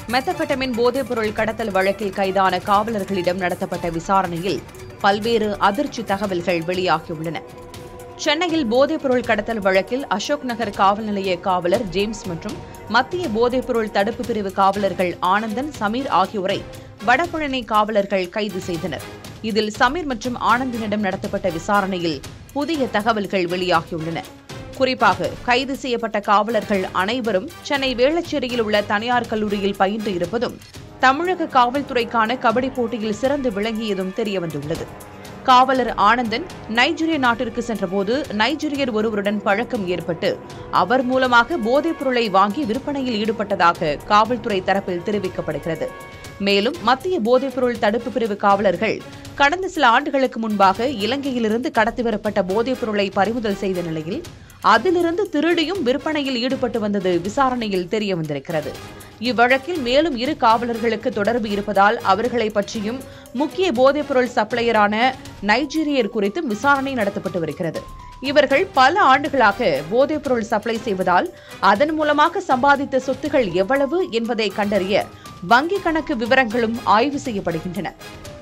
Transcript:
மெத்தபெட்டமின் போதைப்பொருள் கடத்தல் வழக்கில் கைதான காவலர்களிடம் நடத்தப்பட்ட விசாரணையில் பல்வேறு அதிர்ச்சி தகவல்கள் வெளியாகியுள்ளன சென்னையில் போதைப்பொருள் கடத்தல் வழக்கில் அசோக் நகர் காவல் நிலைய காவலர் ஜேம்ஸ் மற்றும் மத்திய போதைப்பொருள் தடுப்பு பிரிவு காவலர்கள் ஆனந்தன் சமீர் ஆகியோரை வடபழனி காவலர்கள் கைது செய்தனர் இதில் சமீர் மற்றும் ஆனந்தனிடம் நடத்தப்பட்ட விசாரணையில் புதிய தகவல்கள் வெளியாகியுள்ளன குறிப்பாக கைது செய்யப்பட்ட காவலர்கள் அனைவரும் சென்னை வேளச்சேரியில் உள்ள தனியார் கல்லூரியில் பயின்று இருப்பதும் தமிழக காவல்துறைக்கான கபடி போட்டியில் சிறந்து விளங்கியதும் தெரியவந்துள்ளது காவலர் ஆனந்தன் நைஜீரிய நாட்டிற்கு சென்றபோது நைஜீரியர் ஒருவருடன் பழக்கம் ஏற்பட்டு அவர் மூலமாக போதைப் பொருளை வாங்கி விற்பனையில் ஈடுபட்டதாக காவல்துறை தரப்பில் தெரிவிக்கப்படுகிறது மேலும் மத்திய போதைப்பொருள் தடுப்பு பிரிவு காவலர்கள் கடந்த சில ஆண்டுகளுக்கு முன்பாக இலங்கையிலிருந்து கடத்தி வரப்பட்ட போதைப் பொருளை பறிமுதல் செய்த நிலையில் அதிலிருந்து திருடியும் விற்பனையில் ஈடுபட்டு வந்தது விசாரணையில் தெரிய வந்திருக்கிறது இவ்வழக்கில் மேலும் இரு காவலர்களுக்கு தொடர்பு இருப்பதால் அவர்களை பற்றியும் முக்கிய போதைப்பொருள் சப்ளையரான நைஜீரியர் குறித்தும் விசாரணை நடத்தப்பட்டு வருகிறது இவர்கள் பல ஆண்டுகளாக போதைப்பொருள் சப்ளை செய்வதால் அதன் மூலமாக சம்பாதித்த சொத்துகள் எவ்வளவு என்பதை கண்டறிய வங்கிக் கணக்கு விவரங்களும் ஆய்வு செய்யப்படுகின்றன